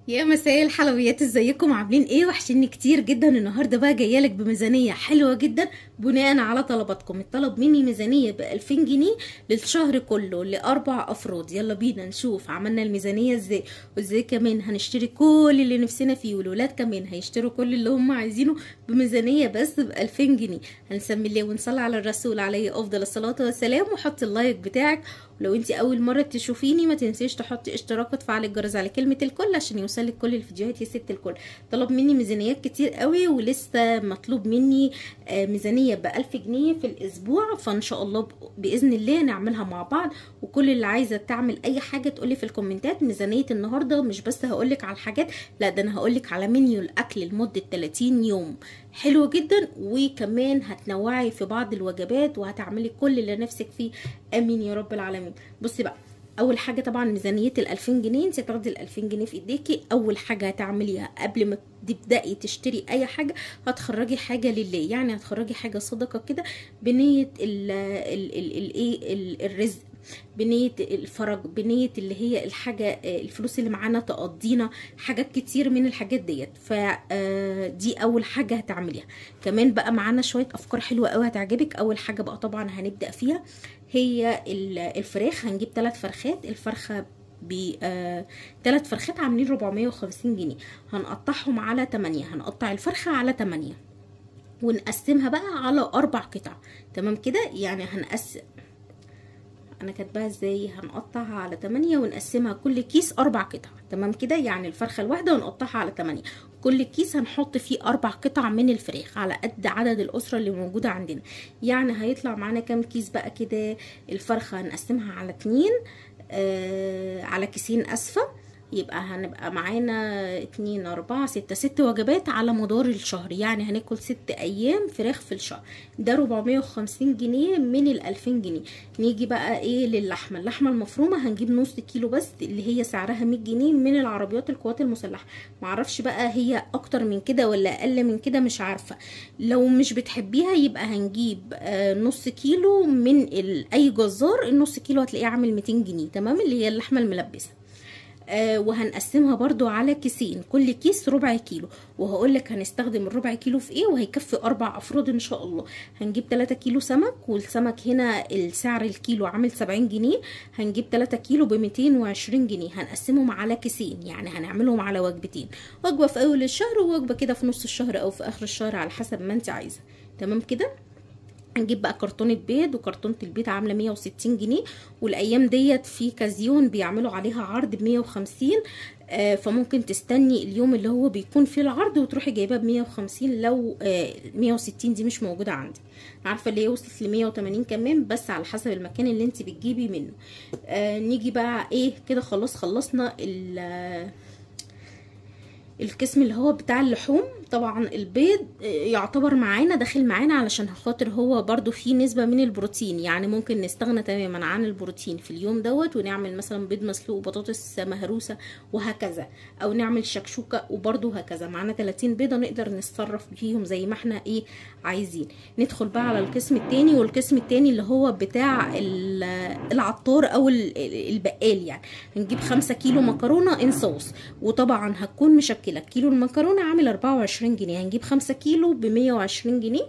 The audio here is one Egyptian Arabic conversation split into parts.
يا مساء الحلويات ازيكم عاملين ايه وحشني كتير جدا النهارده بقى جايه لك بميزانيه حلوه جدا بناء على طلباتكم الطلب مني ميزانيه ب 2000 جنيه للشهر كله لاربع افراد يلا بينا نشوف عملنا الميزانيه ازاي وازاي كمان هنشتري كل اللي نفسنا فيه والولاد كمان هيشتروا كل اللي هم عايزينه بميزانيه بس ب 2000 جنيه هنسمي الله ونصلي على الرسول عليه افضل الصلاه والسلام وحط اللايك بتاعك ولو انت اول مره تشوفيني ما تنسيش تحطي اشتراك وتفعلي الجرس على كلمه الكل عشان يوصلك كل الفيديوهات يا ست الكل طلب مني ميزانيات كتير قوي ولسه مطلوب مني آه، ميزانيه ب 1000 جنيه في الاسبوع فان شاء الله ب- باذن الله نعملها مع بعض وكل اللي عايزه تعمل اي حاجه تقولي في الكومنتات ميزانيه النهارده مش بس هقولك على الحاجات لا ده انا هقولك على منيو الاكل لمده 30 يوم حلو جدا وكمان هتنوعي في بعض الوجبات وهتعملي كل اللي نفسك فيه امين يا رب العالمين بصي بقى اول حاجه طبعا ميزانيه ال 2000 جنيه انت هتاخدي ال 2000 جنيه في ايديكي اول حاجه هتعمليها قبل ما تبداي تشتري اي حاجه هتخرجي حاجه لله يعني هتخرجي حاجه صدقه كده بنيه ال ال ال الايه ال- الرزق بنية الفرج بنية اللي هي الحاجة آه، الفلوس اللي معانا تقضينا حاجات كتير من الحاجات ديت فدي أول حاجة هتعمليها كمان بقى معانا شوية أفكار حلوة قوي هتعجبك أول حاجة بقى طبعا هنبدأ فيها هي ال- الفراخ هنجيب ثلاث فرخات الفرخة ب آه، تلات فرخات عاملين 450 جنيه هنقطعهم على 8 هنقطع الفرخة على 8 ونقسمها بقى على أربع قطع تمام كده يعني هنقسم انا كاتباها ازاي هنقطعها على 8 ونقسمها كل كيس اربع قطع تمام كده يعني الفرخه الواحده ونقطعها على 8 كل كيس هنحط فيه اربع قطع من الفراخ على قد عدد الاسره اللي موجوده عندنا يعني هيطلع معانا كام كيس بقى كده الفرخه هنقسمها على اتنين آه على كيسين اسفه يبقى هنبقى معانا اتنين اربعة ستة ست وجبات على مدار الشهر يعني هناكل ست ايام فراخ في الشهر ده 450 جنيه من ال 2000 جنيه نيجي بقى ايه للحمه اللحمه المفرومه هنجيب نص كيلو بس اللي هي سعرها 100 جنيه من العربيات القوات المسلحه معرفش بقى هي اكتر من كده ولا اقل من كده مش عارفه لو مش بتحبيها يبقى هنجيب آه نص كيلو من ال- اي جزار النص كيلو هتلاقيه عامل 200 جنيه تمام اللي هي اللحمه الملبسه آه وهنقسمها برضو على كيسين كل كيس ربع كيلو وهقول لك هنستخدم الربع كيلو في ايه وهيكفي اربع افراد ان شاء الله هنجيب 3 كيلو سمك والسمك هنا السعر الكيلو عامل 70 جنيه هنجيب 3 كيلو ب 220 جنيه هنقسمهم على كيسين يعني هنعملهم على وجبتين وجبه في اول الشهر ووجبه كده في نص الشهر او في اخر الشهر على حسب ما انت عايزه تمام كده هنجيب بقى كرتونة بيض وكرتونة البيض عاملة 160 جنيه والأيام ديت في كازيون بيعملوا عليها عرض ب 150 آه فممكن تستني اليوم اللي هو بيكون فيه العرض وتروحي جايباه ب 150 لو آه 160 دي مش موجودة عندي عارفة اللي هي وصلت ل 180 كمان بس على حسب المكان اللي انت بتجيبي منه آه نيجي بقى ايه كده خلاص خلصنا ال القسم اللي هو بتاع اللحوم طبعا البيض آه، يعتبر معانا داخل معانا علشان خاطر هو برضو فيه نسبة من البروتين يعني ممكن نستغنى تماما عن البروتين في اليوم دوت ونعمل مثلا بيض مسلوق وبطاطس مهروسة وهكذا او نعمل شكشوكة وبرضو هكذا معانا 30 بيضة نقدر نتصرف فيهم زي ما احنا ايه عايزين ندخل بقى على القسم التاني والقسم التاني اللي هو بتاع ال- العطار او ال- ال- البقال يعني هنجيب خمسة كيلو مكرونة ان صوص وطبعا هتكون مشكلة كيلو المكرونة عامل 24 جنيه هنجيب خمسة كيلو ب 120 جنيه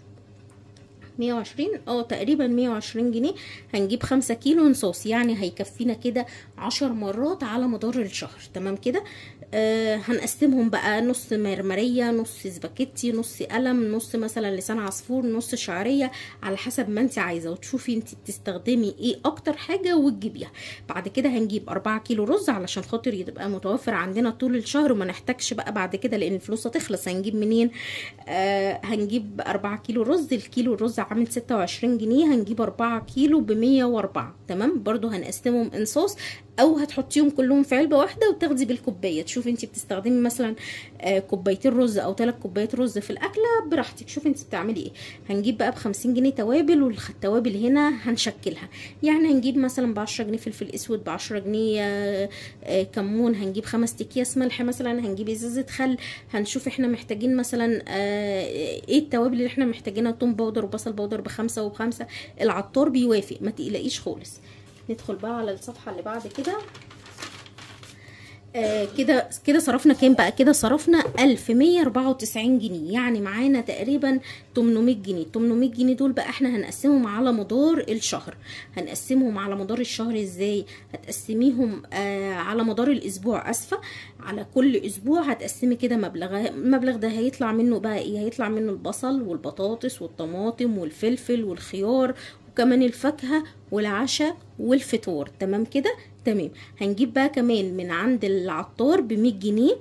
120 اه تقريبا 120 جنيه هنجيب خمسة كيلو صوص يعني هيكفينا كده عشر مرات على مدار الشهر تمام كده آه هنقسمهم بقى نص مرمرية نص سباكيتي نص قلم نص مثلا لسان عصفور نص شعرية على حسب ما انت عايزة وتشوفي انت بتستخدمي ايه اكتر حاجة وتجيبيها بعد كده هنجيب أربعة كيلو رز علشان خاطر يبقى متوفر عندنا طول الشهر وما نحتاجش بقى بعد كده لان الفلوس هتخلص هنجيب منين آه هنجيب أربعة كيلو رز الكيلو الرز عامل ستة وعشرين جنيه هنجيب أربعة كيلو بمية وأربعة تمام برضو هنقسمهم انصاص او هتحطيهم كلهم في علبه واحده وتاخدي بالكوبايه تشوفي انت بتستخدمي مثلا آه، كوبايتين رز او ثلاث كوبايات رز في الاكله براحتك شوفي انت بتعملي ايه هنجيب بقى ب 50 جنيه توابل والتوابل هنا هنشكلها يعني هنجيب مثلا ب 10 جنيه فلفل اسود ب 10 جنيه آه، آه، كمون هنجيب خمس اكياس ملح مثلا هنجيب ازازه خل هنشوف احنا محتاجين مثلا آه، ايه التوابل اللي احنا محتاجينها توم باودر وبصل باودر بخمسه وبخمسه العطار بيوافق ما تقلقيش خالص ندخل بقى على الصفحه اللي بعد كده آه كده كده صرفنا كام بقى كده صرفنا 1194 جنيه يعني معانا تقريبا 800 جنيه 800 جنيه دول بقى احنا هنقسمهم على مدار الشهر هنقسمهم على مدار الشهر ازاي هتقسميهم آه على مدار الاسبوع اسفه على كل اسبوع هتقسمي كده مبلغ المبلغ ده هيطلع منه بقى ايه هيطلع منه البصل والبطاطس والطماطم والفلفل والخيار وكمان الفاكهه والعشاء والفطور تمام كده تمام هنجيب بقى كمان من عند العطار ب 100 جنيه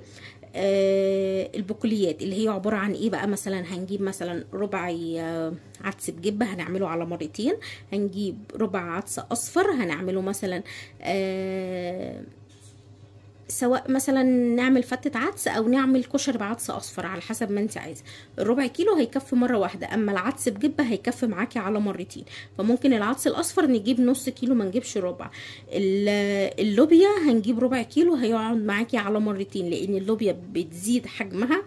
آه البقوليات اللي هي عباره عن ايه بقى مثلا هنجيب مثلا ربع آه عدس بجبه هنعمله على مرتين هنجيب ربع عدس اصفر هنعمله مثلا آه سواء مثلا نعمل فتة عدس او نعمل كشري بعدس اصفر على حسب ما انت عايزه الربع كيلو هيكفي مره واحده اما العدس بجبه هيكفي معاكي على مرتين فممكن العدس الاصفر نجيب نص كيلو ما نجيبش ربع اللوبيا هنجيب ربع كيلو هيقعد معاكي على مرتين لان اللوبيا بتزيد حجمها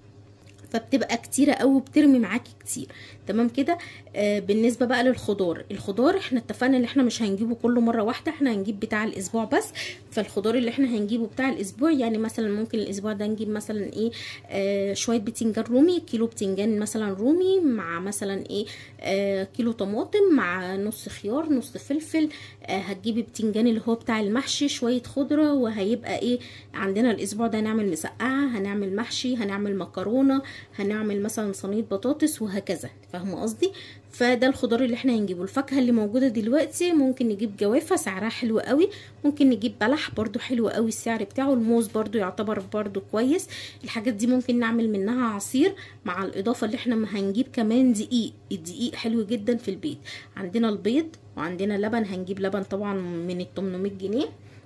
فبتبقى كتيره قوي وبترمي معاكي كتير تمام كده آه بالنسبه بقى للخضار الخضار احنا اتفقنا ان احنا مش هنجيبه كله مره واحده احنا هنجيب بتاع الاسبوع بس فالخضار اللي احنا هنجيبه بتاع الاسبوع يعني مثلا ممكن الاسبوع ده نجيب مثلا ايه آه شويه بتنجان رومي كيلو بتنجان مثلا رومي مع مثلا ايه آه كيلو طماطم مع نص خيار نص فلفل آه هتجيبي بتنجان اللي هو بتاع المحشي شويه خضره وهيبقى ايه عندنا الاسبوع ده هنعمل مسقعه هنعمل محشي هنعمل مكرونه هنعمل مثلا صينيه بطاطس وهكذا فاهمه قصدي فده الخضار اللي احنا هنجيبه الفاكهه اللي موجوده دلوقتي ممكن نجيب جوافه سعرها حلو قوي ممكن نجيب بلح برضو حلو قوي السعر بتاعه الموز برضو يعتبر برضو كويس الحاجات دي ممكن نعمل منها عصير مع الاضافه اللي احنا هنجيب كمان دقيق الدقيق حلو جدا في البيت عندنا البيض وعندنا لبن هنجيب لبن طبعا من ال 800 جنيه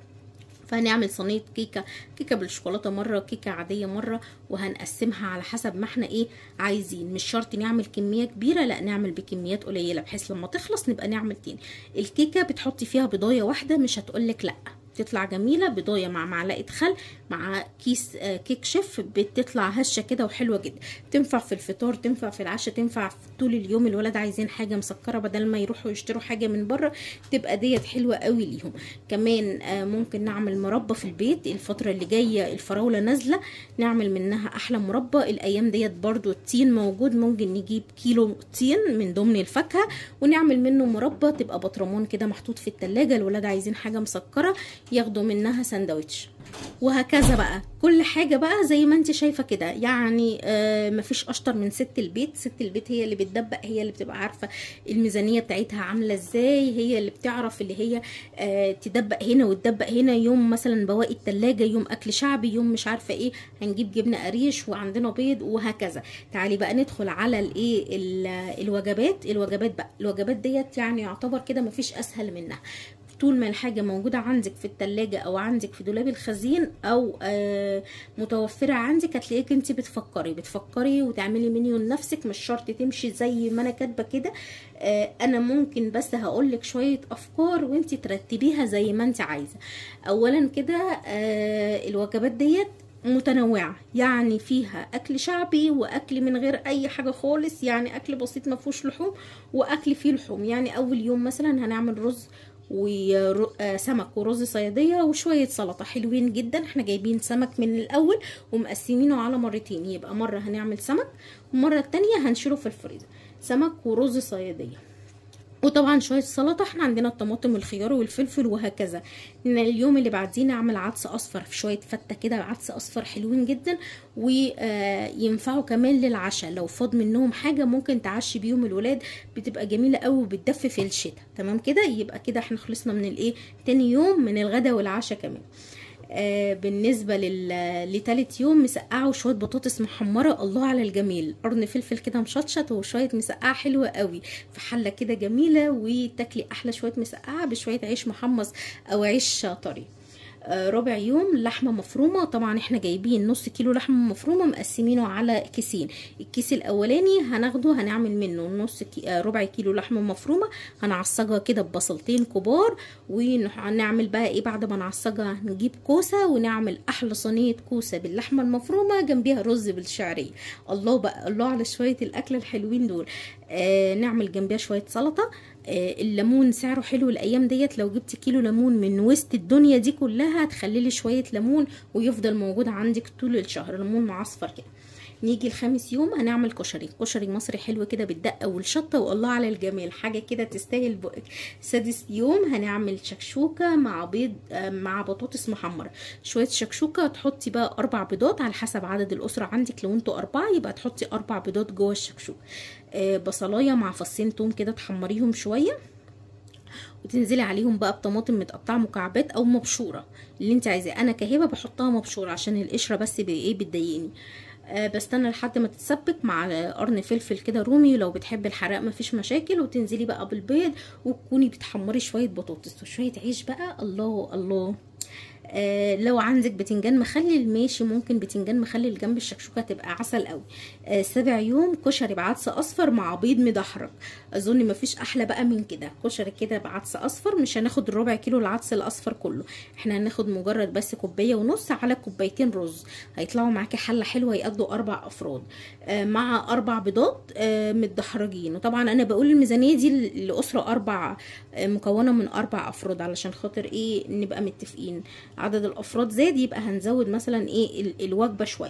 فهنعمل صينيه كيكه كيكه بالشوكولاته مره كيكه عاديه مره وهنقسمها على حسب ما احنا ايه عايزين مش شرط نعمل كميه كبيره لا نعمل بكميات قليله بحيث لما تخلص نبقى نعمل تاني الكيكه بتحطي فيها بضايه واحده مش هتقولك لا بتطلع جميله بضايه مع معلقه خل مع كيس كيك شيف بتطلع هشه كده وحلوه جدا تنفع في الفطار تنفع في العشاء تنفع في طول اليوم الولاد عايزين حاجه مسكره بدل ما يروحوا يشتروا حاجه من بره تبقى ديت حلوه قوي ليهم كمان ممكن نعمل مربى في البيت الفتره اللي جايه الفراوله نازله نعمل منها احلى مربى الايام ديت برضو التين موجود ممكن نجيب كيلو تين من ضمن الفاكهه ونعمل منه مربى تبقى بطرمان كده محطوط في التلاجة الولاد عايزين حاجه مسكره ياخدوا منها سندوتش وهكذا بقى كل حاجة بقى زي ما انت شايفة كده يعني آه مفيش اشطر من ست البيت ست البيت هي اللي بتدبق هي اللي بتبقى عارفة الميزانية بتاعتها عاملة ازاي هي اللي بتعرف اللي هي آه تدبق هنا وتدبق هنا يوم مثلا بواقي التلاجة يوم اكل شعبي يوم مش عارفة ايه هنجيب جبنة قريش وعندنا بيض وهكذا تعالي بقى ندخل على الايه الوجبات الوجبات بقى الوجبات ديت يعني يعتبر كده مفيش اسهل منها طول ما الحاجه موجوده عندك في التلاجة او عندك في دولاب الخزين او آه متوفره عندك هتلاقيك انت بتفكري بتفكري وتعملي منيو لنفسك مش شرط تمشي زي ما انا كاتبه كده آه انا ممكن بس هقولك شويه افكار وانت ترتبيها زي ما انت عايزه اولا كده آه الوجبات ديت متنوعة يعني فيها أكل شعبي وأكل من غير أي حاجة خالص يعني أكل بسيط ما فيهوش لحوم وأكل فيه لحوم يعني أول يوم مثلا هنعمل رز وسمك ورز صيادية وشوية سلطة حلوين جدا احنا جايبين سمك من الأول ومقسمينه على مرتين يبقى مرة هنعمل سمك والمرة التانية هنشيله في الفريزر سمك ورز صيادية وطبعا شويه سلطه احنا عندنا الطماطم والخيار والفلفل وهكذا ان اليوم اللي بعديه نعمل عدس اصفر في شويه فته كده عدس اصفر حلوين جدا وينفعوا كمان للعشاء لو فاض منهم حاجه ممكن تعشي بيهم الولاد بتبقى جميله قوي وبتدفي في الشتاء تمام كده يبقى كده احنا خلصنا من الايه تاني يوم من الغدا والعشاء كمان آه بالنسبة لل... لتالت يوم مسقعة وشوية بطاطس محمرة الله على الجميل قرن فلفل كده مشطشط وشوية مسقعة حلوة قوي في حلة كده جميلة وتاكلي أحلى شوية مسقعة بشوية عيش محمص أو عيش طري آه ربع يوم لحمه مفرومه طبعا احنا جايبين نص كيلو لحمه مفرومه مقسمينه على كيسين الكيس الاولاني هناخده هنعمل منه نص كي آه ربع كيلو لحمه مفرومه هنعصجها كده ببصلتين كبار ونعمل بقى ايه بعد ما نعصجها نجيب كوسه ونعمل احلى صينيه كوسه باللحمه المفرومه جنبيها رز بالشعريه الله بقى الله على شويه الاكل الحلوين دول آه نعمل جنبيها شويه سلطه آه، الليمون سعره حلو الايام ديت لو جبت كيلو ليمون من وسط الدنيا دي كلها هتخلي لي شويه ليمون ويفضل موجود عندك طول الشهر ليمون معصفر كده نيجي الخامس يوم هنعمل كشري كشري مصري حلو كده بالدقه والشطه والله على الجمال حاجه كده تستاهل بقك سادس يوم هنعمل شكشوكه مع بيض آه، مع بطاطس محمره شويه شكشوكه تحطي بقى اربع بيضات على حسب عدد الاسره عندك لو انتوا اربعه يبقى تحطي اربع بيضات جوه الشكشوكه آه، بصلايه مع فصين توم كده تحمريهم شويه وتنزلي عليهم بقى بطماطم متقطعه مكعبات او مبشوره اللي انت عايزاه انا كهبه بحطها مبشوره عشان القشره بس ب- ايه بتضايقني آه، بستنى لحد ما تتسبك مع قرن فلفل كده رومي ولو بتحبي الحراق مفيش مشاكل وتنزلي بقى بالبيض وتكوني بتحمري شويه بطاطس وشويه عيش بقى الله الله آه لو عندك بتنجان مخلل ماشي ممكن بتنجان مخلل جنب الشكشوكه تبقى عسل قوي آه سابع يوم كشري بعدس اصفر مع بيض مدحرج اظن مفيش احلى بقى من كده كشري كده بعدس اصفر مش هناخد الربع كيلو العدس الاصفر كله احنا هناخد مجرد بس كوبايه ونص على كوبايتين رز هيطلعوا معاكي حله حلوه يقضوا اربع افراد آه مع اربع بيضات آه متدحرجين وطبعا انا بقول الميزانيه دي لاسره اربع آه مكونه من اربع افراد علشان خاطر ايه نبقى متفقين عدد الافراد زاد يبقى هنزود مثلا ايه ال- الوجبه شويه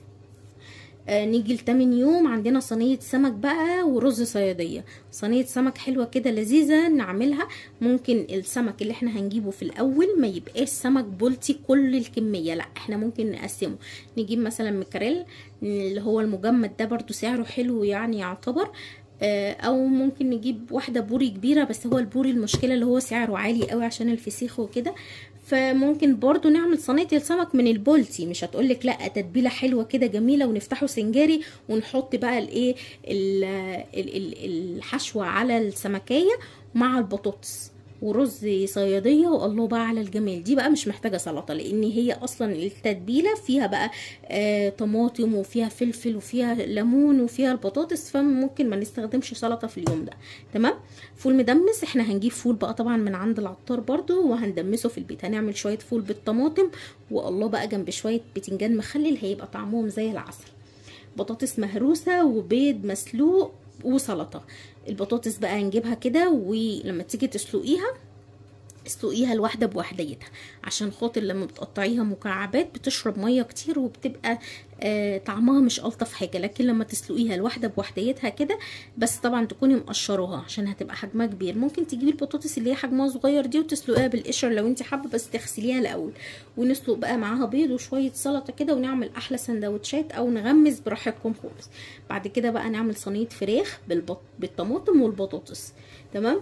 آه نيجي لتامن يوم عندنا صينية سمك بقى ورز صيادية صينية سمك حلوة كده لذيذة نعملها ممكن السمك اللي احنا هنجيبه في الأول ما يبقاش سمك بولتي كل الكمية لا احنا ممكن نقسمه نجيب مثلا مكريل اللي هو المجمد ده برضو سعره حلو يعني يعتبر آه، او ممكن نجيب واحده بوري كبيره بس هو البوري المشكله اللي هو سعره عالي قوي عشان الفسيخ وكده فممكن برضو نعمل صينيه السمك من البولتي مش هتقولك لا تتبيله حلوه كده جميله ونفتحه سنجاري ونحط بقى الايه ال- ال- ال- الحشوه على السمكيه مع البطاطس ورز صياديه والله بقى على الجمال دي بقى مش محتاجه سلطه لان هي اصلا التتبيله فيها بقى آه طماطم وفيها فلفل وفيها ليمون وفيها البطاطس فممكن ما نستخدمش سلطه في اليوم ده تمام فول مدمس احنا هنجيب فول بقى طبعا من عند العطار برضو وهندمسه في البيت هنعمل شويه فول بالطماطم والله بقى جنب شويه بتنجان مخلل هيبقى طعمهم زي العسل بطاطس مهروسه وبيض مسلوق وسلطه البطاطس بقى هنجيبها كده ولما تيجي تسلقيها اسلقيها الواحده بوحديتها عشان خاطر لما بتقطعيها مكعبات بتشرب ميه كتير وبتبقى آه طعمها مش الطف حاجه لكن لما تسلقيها الواحده بوحديتها كده بس طبعا تكوني مقشروها عشان هتبقى حجمها كبير ممكن تجيبي البطاطس اللي هي حجمها صغير دي وتسلقيها بالقشر لو انت حابه بس تغسليها الاول ونسلق بقى معاها بيض وشويه سلطه كده ونعمل احلى سندوتشات او نغمس براحتكم خالص بعد كده بقى نعمل صينيه فراخ بالبط... بالطماطم والبطاطس تمام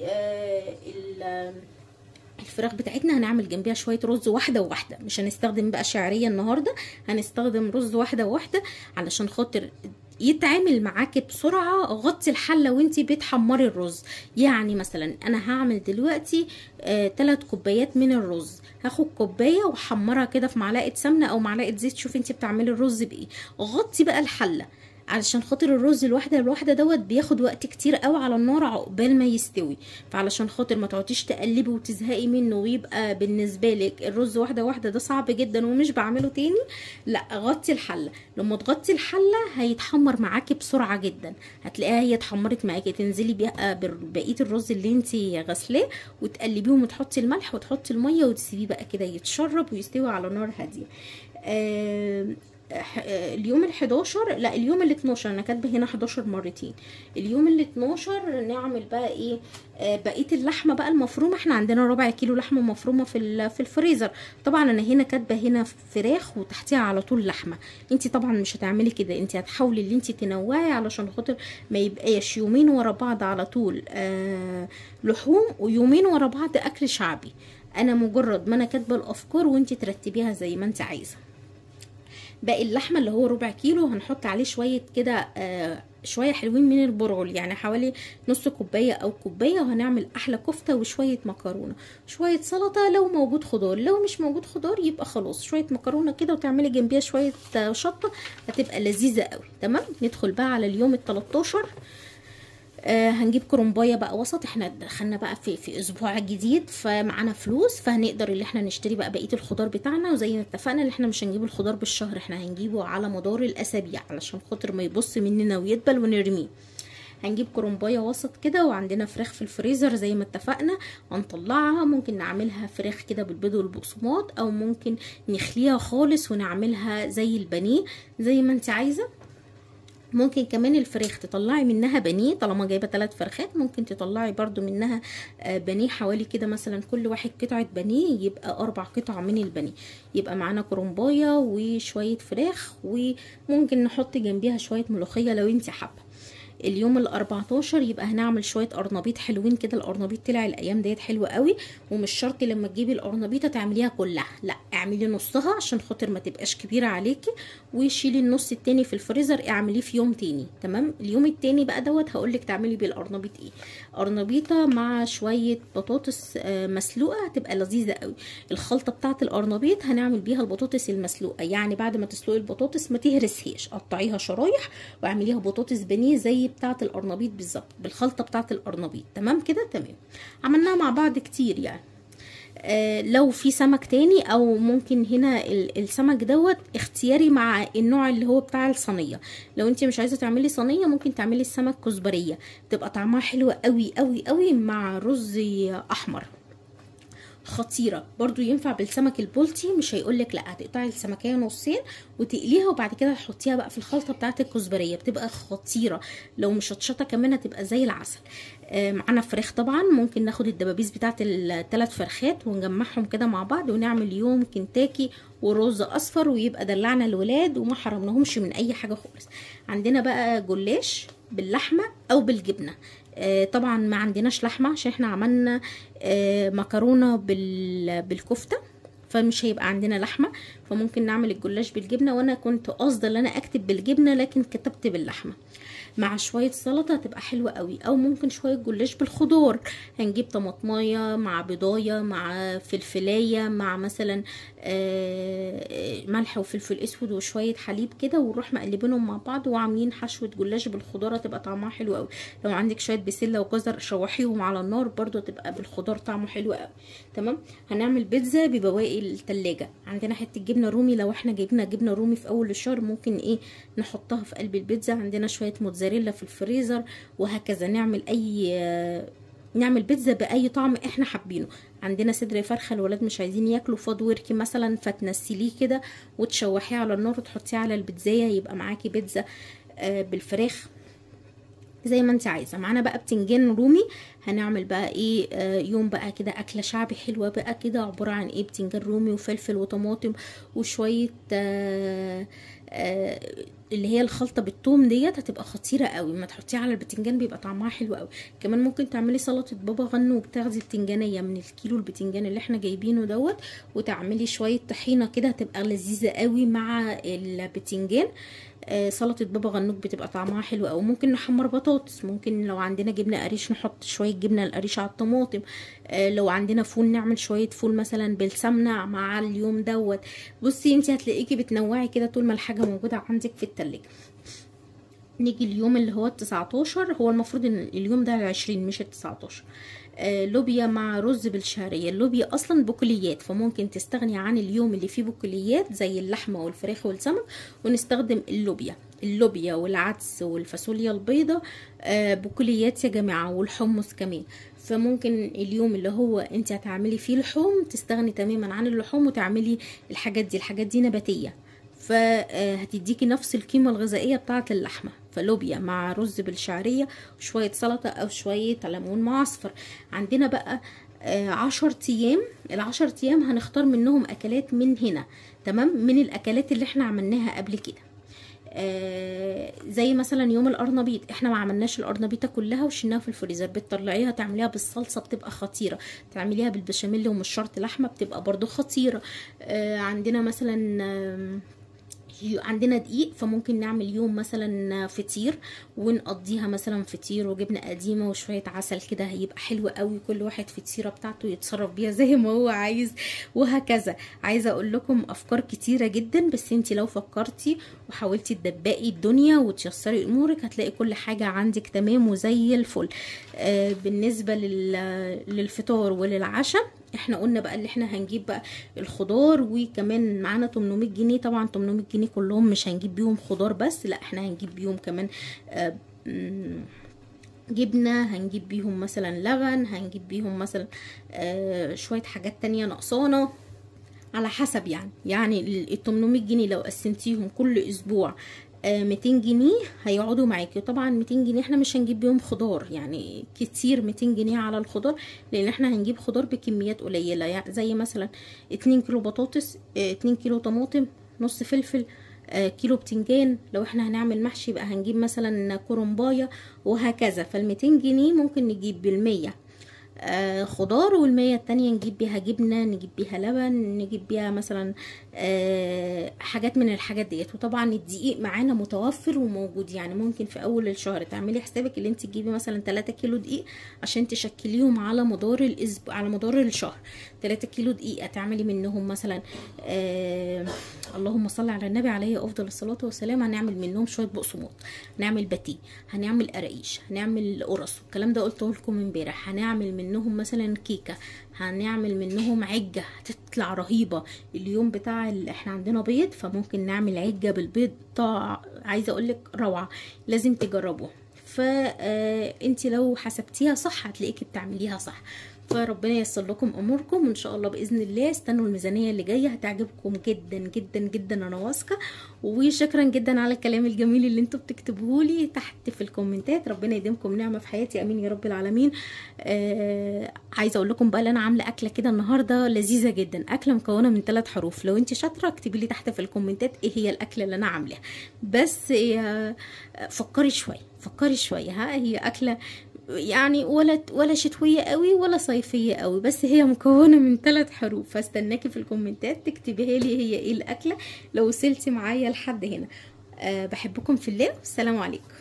آه ال الفراخ بتاعتنا هنعمل جنبيها شويه رز واحده وواحده مش هنستخدم بقى شعريه النهارده هنستخدم رز واحده وواحده علشان خاطر يتعمل معاكي بسرعه غطي الحله وانتي بتحمري الرز يعني مثلا انا هعمل دلوقتي آه 3 كوبايات من الرز هاخد كوبايه واحمرها كده في معلقه سمنه او معلقه زيت شوفي انتي بتعملي الرز بايه غطي بقى الحله علشان خاطر الرز الواحده الواحده دوت بياخد وقت كتير قوي على النار عقبال ما يستوي فعلشان خاطر ما تقعديش تقلبي وتزهقي منه ويبقى بالنسبه لك الرز واحده واحده ده صعب جدا ومش بعمله تاني لا غطي الحله لما تغطي الحله هيتحمر معاكي بسرعه جدا هتلاقيها هي اتحمرت معاكي تنزلي بقى بقيه الرز اللي انت غسلاه وتقلبيهم وتحطي الملح وتحطي الميه وتسيبيه بقى كده يتشرب ويستوي على نار هاديه آه اليوم ال 11 لا اليوم ال 12 انا كاتبه هنا 11 مرتين اليوم ال 12 نعمل بقى ايه آه بقيه اللحمه بقى المفرومه احنا عندنا ربع كيلو لحمه مفرومه في في الفريزر طبعا انا هنا كاتبه هنا فراخ وتحتيها على طول لحمه انت طبعا مش هتعملي كده انت هتحاولي ان انت تنوعي علشان خاطر ما يبقاش يومين ورا بعض على طول آه لحوم ويومين ورا بعض اكل شعبي انا مجرد ما انا كاتبه الافكار وانت ترتبيها زي ما انت عايزه باقي اللحمه اللي هو ربع كيلو هنحط عليه شويه كده آه شويه حلوين من البرغل يعني حوالي نص كوبايه او كوبايه وهنعمل احلى كفته وشويه مكرونه شويه سلطه لو موجود خضار لو مش موجود خضار يبقى خلاص شويه مكرونه كده وتعملي جنبيها شويه شطه هتبقى لذيذه قوي تمام ندخل بقى على اليوم ال 13 آه هنجيب كرومبايه بقى وسط احنا دخلنا بقى في في اسبوع جديد فمعانا فلوس فهنقدر اللي احنا نشتري بقى بقيه الخضار بتاعنا وزي ما اتفقنا ان احنا مش هنجيب الخضار بالشهر احنا هنجيبه على مدار الاسابيع علشان خاطر ما يبص مننا ويدبل ونرميه هنجيب كرنبايه وسط كده وعندنا فراخ في الفريزر زي ما اتفقنا هنطلعها ممكن نعملها فراخ كده بالبيض والبقسماط او ممكن نخليها خالص ونعملها زي البانيه زي ما انت عايزه ممكن كمان الفراخ تطلعي منها بانيه طالما جايبه ثلاث فرخات ممكن تطلعي برضو منها بانيه حوالي كده مثلا كل واحد قطعه بانيه يبقى اربع قطع من البانيه يبقى معانا كرنبايه وشويه فراخ وممكن نحط جنبيها شويه ملوخيه لو انت حابه اليوم ال 14 يبقى هنعمل شويه قرنبيط حلوين كده القرنبيط طلع الايام ديت حلوه قوي ومش شرط لما تجيبي القرنبيطه تعمليها كلها لا اعملي نصها عشان خاطر ما تبقاش كبيره عليكي وشيلي النص التاني في الفريزر اعمليه في يوم تاني تمام اليوم التاني بقى دوت هقولك تعملي بيه القرنبيط ايه قرنبيطه مع شويه بطاطس مسلوقه هتبقى لذيذه قوي الخلطه بتاعه القرنبيط هنعمل بيها البطاطس المسلوقه يعني بعد ما تسلقي البطاطس ما تهرسهاش قطعيها شرايح واعمليها بطاطس بانيه زي بتاعه القرنبيط بالظبط بالخلطه بتاعه القرنبيط تمام كده تمام عملناها مع بعض كتير يعني آه لو في سمك تاني او ممكن هنا السمك دوت اختياري مع النوع اللي هو بتاع الصينيه لو انت مش عايزه تعملي صينيه ممكن تعملي السمك كزبريه تبقى طعمها حلو قوي قوي قوي مع رز احمر خطيره برضو ينفع بالسمك البلطي مش هيقولك لا هتقطعي السمكيه نصين وتقليها وبعد كده تحطيها بقى في الخلطه بتاعه الكزبريه بتبقى خطيره لو مشطشطه كمان هتبقى زي العسل آه معانا فراخ طبعا ممكن ناخد الدبابيس بتاعه الثلاث فرخات ونجمعهم كده مع بعض ونعمل يوم كنتاكي ورز اصفر ويبقى دلعنا الولاد وما حرمناهمش من اي حاجه خالص عندنا بقى جلاش باللحمه او بالجبنه آه طبعا ما عندناش لحمه عشان احنا عملنا آه مكرونه بالكفته فمش هيبقى عندنا لحمه فممكن نعمل الجلاش بالجبنه وانا كنت قاصده ان انا اكتب بالجبنه لكن كتبت باللحمه مع شويه سلطه هتبقى حلوه قوي او ممكن شويه جلاش بالخضار هنجيب طماطمايه مع بيضايه مع فلفلايه مع مثلا ملح وفلفل اسود وشويه حليب كده ونروح مقلبينهم مع بعض وعاملين حشوه جلاش بالخضار هتبقى طعمها حلو قوي لو عندك شويه بسله وجزر شوحيهم على النار برضو هتبقى بالخضار طعمه حلو قوي تمام هنعمل بيتزا ببواقي التلاجة عندنا حته جبنه رومي لو احنا جبنا جبنه رومي في اول الشهر ممكن ايه نحطها في قلب البيتزا عندنا شويه موتزاريلا في الفريزر وهكذا نعمل اي نعمل بيتزا باي طعم احنا حابينه عندنا صدر فرخه الولاد مش عايزين ياكلوا فاض وركي مثلا فتنسليه كده وتشوحيه على النار وتحطيه على البيتزايه يبقى معاكي بيتزا بالفراخ زي ما انت عايزه معانا بقى بتنجان رومي هنعمل بقى ايه آه يوم بقى كده اكله شعبي حلوه بقى كده عباره عن ايه بتنجان رومي وفلفل وطماطم وشويه آه آه اللي هي الخلطه بالثوم ديت هتبقى خطيره قوي ما تحطيها على البتنجان بيبقى طعمها حلو قوي كمان ممكن تعملي سلطه بابا غنو وبتاخدي البتنجانيه من الكيلو البتنجان اللي احنا جايبينه دوت وتعملي شويه طحينه كده هتبقى لذيذه قوي مع البتنجان آه سلطه بابا غنوج بتبقى طعمها حلو قوي ممكن نحمر بطاطس ممكن لو عندنا جبنه قريش نحط شويه جبنه القريش على الطماطم آه لو عندنا فول نعمل شويه فول مثلا بالسمنه مع اليوم دوت بصي انت هتلاقيكي بتنوعي كده طول ما الحاجه موجوده عندك في التلاجة نيجي اليوم اللي هو التسعتاشر هو المفروض ان اليوم ده العشرين مش التسعتاشر آه لوبيا مع رز بالشعرية اللوبيا اصلا بقوليات فممكن تستغني عن اليوم اللي فيه بقوليات زي اللحمة والفراخ والسمك ونستخدم اللوبيا اللوبيا والعدس والفاصوليا البيضة آه بقوليات يا جماعة والحمص كمان فممكن اليوم اللي هو انت هتعملي فيه لحوم تستغني تماما عن اللحوم وتعملي الحاجات دي الحاجات دي نباتية فهتديكي نفس القيمة الغذائية بتاعة اللحمة فلوبيا مع رز بالشعرية وشوية سلطة أو شوية ليمون معصفر عندنا بقى عشر أيام العشر أيام هنختار منهم أكلات من هنا تمام من الأكلات اللي احنا عملناها قبل كده آه زي مثلا يوم القرنبيط احنا ما عملناش القرنبيطه كلها وشلناها في الفريزر بتطلعيها تعمليها بالصلصه بتبقى خطيره تعمليها بالبشاميل ومش شرط لحمه بتبقى برضو خطيره آه عندنا مثلا آه عندنا دقيق فممكن نعمل يوم مثلا فطير ونقضيها مثلا فطير وجبنه قديمه وشويه عسل كده هيبقى حلو قوي كل واحد فطيره بتاعته يتصرف بيها زي ما هو عايز وهكذا عايزه اقول لكم افكار كتيره جدا بس انت لو فكرتي وحاولتي تدبقي الدنيا وتيسري امورك هتلاقي كل حاجه عندك تمام وزي الفل آه بالنسبه للفطار وللعشاء احنا قلنا بقى اللي احنا هنجيب بقى الخضار وكمان معانا 800 جنيه طبعا 800 جنيه كلهم مش هنجيب بيهم خضار بس لا احنا هنجيب بيهم كمان آه جبنة هنجيب بيهم مثلا لبن هنجيب بيهم مثلا آه شوية حاجات تانية نقصانة على حسب يعني يعني ال 800 جنيه لو قسمتيهم كل اسبوع آه 200 جنيه هيقعدوا معاكي طبعا 200 جنيه احنا مش هنجيب بيهم خضار يعني كتير 200 جنيه على الخضار لان احنا هنجيب خضار بكميات قليله يعني زي مثلا 2 كيلو بطاطس آه 2 كيلو طماطم نص فلفل آه كيلو بتنجان لو احنا هنعمل محشي يبقى هنجيب مثلا كرنبايه وهكذا فال 200 جنيه ممكن نجيب بالمية آه خضار والمية التانية نجيب بيها جبنة نجيب بيها لبن نجيب بيها مثلا آه حاجات من الحاجات ديت وطبعا الدقيق معانا متوفر وموجود يعني ممكن في اول الشهر تعملي حسابك اللي انت تجيبي مثلا 3 كيلو دقيق عشان تشكليهم على مدار الاسبوع على مدار الشهر 3 كيلو دقيق تعملي منهم مثلا آه اللهم صل على النبي عليه افضل الصلاه والسلام هنعمل منهم شويه بقسماط هنعمل باتيه هنعمل قراقيش هنعمل قرص الكلام ده قلته لكم امبارح هنعمل منهم مثلا كيكه هنعمل منهم عجه هتطلع رهيبه اليوم بتاع ال... احنا عندنا بيض فممكن نعمل عجه بالبيض طع... عايزه اقول لك روعه لازم تجربوها فانت لو حسبتيها صح هتلاقيكي بتعمليها صح فربنا ييسر لكم اموركم وان شاء الله باذن الله استنوا الميزانيه اللي جايه هتعجبكم جدا جدا جدا انا واثقه وشكرا جدا على الكلام الجميل اللي انتوا بتكتبوه لي تحت في الكومنتات ربنا يديمكم نعمه في حياتي امين يا رب العالمين آه عايزه اقول لكم بقى ان انا عامله اكله كده النهارده لذيذه جدا اكله مكونه من ثلاث حروف لو انت شاطره اكتبي لي تحت في الكومنتات ايه هي الاكله اللي انا عاملاها بس آه فكري شويه فكري شويه ها هي اكله يعني ولا ولا شتويه قوي ولا صيفيه قوي بس هي مكونه من ثلاث حروف فاستناكي في الكومنتات تكتبيها لي هي ايه الاكله لو وصلتي معايا لحد هنا أه بحبكم في الله والسلام عليكم